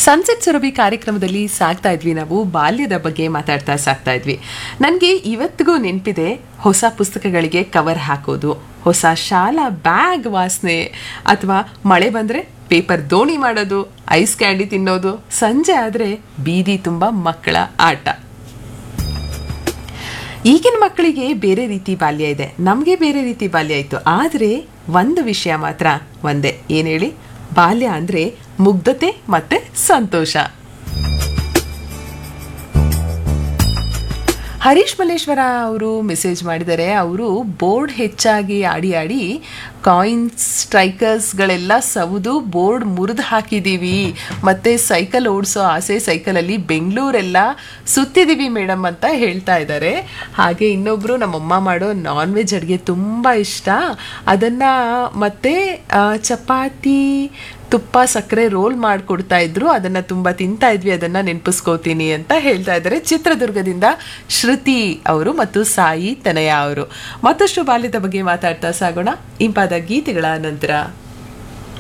sunset Surabhi ಕಾರ್ಯಕ್ರಮದಲ್ಲಿ ಸಾಗ್ತಾ ಇದ್ವಿ ನಾವು ಬಾಲ್ಯದ ಬಗ್ಗೆ ಮಾತಾಡ್ತಾ ಸಾಗ್ತಾ ಇದ್ವಿ ನನಗೆ ಇವತ್ತಿಗೂ ನೆನಪಿದೆ ಹೊಸ ಪುಸ್ತಕಗಳಿಗೆ ಕವರ್ ಹಾಕೋದು ಹೊಸ ಶಾಲಾ ಬ್ಯಾಗ್ ವಾಸನೆ ಅಥವಾ ಮಳೆ ಬಂದರೆ ಪೇಪರ್ ದೋಣಿ ಮಾಡೋದು ಐಸ್ ಕ್ಯಾಂಡಿ ತಿನ್ನೋದು ಸಂಜೆ ಆದರೆ ಬೀದಿ ತುಂಬ ಮಕ್ಕಳ ಆಟ ಈಗಿನ ಮಕ್ಕಳಿಗೆ ಬೇರೆ ರೀತಿ ಬಾಲ್ಯ ಇದೆ ನಮಗೆ ಬೇರೆ ರೀತಿ ಬಾಲ್ಯ ಇತ್ತು ಆದರೆ ಒಂದು ವಿಷಯ ಮಾತ್ರ ಒಂದೇ ಏನು ಹೇಳಿ ಬಾಲ್ಯ ಅಂದರೆ ಮುಗ್ಧತೆ ಮತ್ತೆ ಸಂತೋಷ ಹರೀಶ್ ಮಲ್ಲೇಶ್ವರ ಅವರು ಮೆಸೇಜ್ ಮಾಡಿದ್ದಾರೆ ಅವರು ಬೋರ್ಡ್ ಹೆಚ್ಚಾಗಿ ಆಡಿ ಆಡಿ ಕಾಯಿನ್ಸ್ ಸ್ಟ್ರೈಕರ್ಸ್ಗಳೆಲ್ಲ ಸೌದು ಬೋರ್ಡ್ ಮುರಿದು ಹಾಕಿದ್ದೀವಿ ಮತ್ತೆ ಸೈಕಲ್ ಓಡಿಸೋ ಆಸೆ ಸೈಕಲಲ್ಲಿ ಬೆಂಗಳೂರೆಲ್ಲ ಸುತ್ತಿದ್ದೀವಿ ಮೇಡಮ್ ಅಂತ ಹೇಳ್ತಾ ಇದ್ದಾರೆ ಹಾಗೆ ಇನ್ನೊಬ್ರು ನಮ್ಮಮ್ಮ ಮಾಡೋ ನಾನ್ ವೆಜ್ ಅಡುಗೆ ತುಂಬ ಇಷ್ಟ ಅದನ್ನು ಮತ್ತೆ ಆ, ಚಪಾತಿ ತುಪ್ಪ ಸಕ್ಕರೆ ರೋಲ್ ಮಾಡಿಕೊಡ್ತಾ ಇದ್ರು ಅದನ್ನ ತುಂಬಾ ತಿಂತಾ ಇದ್ವಿ ಅದನ್ನ ನೆನಪಿಸ್ಕೋತೀನಿ ಅಂತ ಹೇಳ್ತಾ ಇದ್ದಾರೆ ಚಿತ್ರದುರ್ಗದಿಂದ ಶ್ರುತಿ ಅವರು ಮತ್ತು ಸಾಯಿ ತನಯ ಅವರು ಮತ್ತಷ್ಟು ಬಾಲ್ಯದ ಬಗ್ಗೆ ಮಾತಾಡ್ತಾ ಸಾಗೋಣ ಇಂಪಾದ ಗೀತೆಗಳ ನಂತರ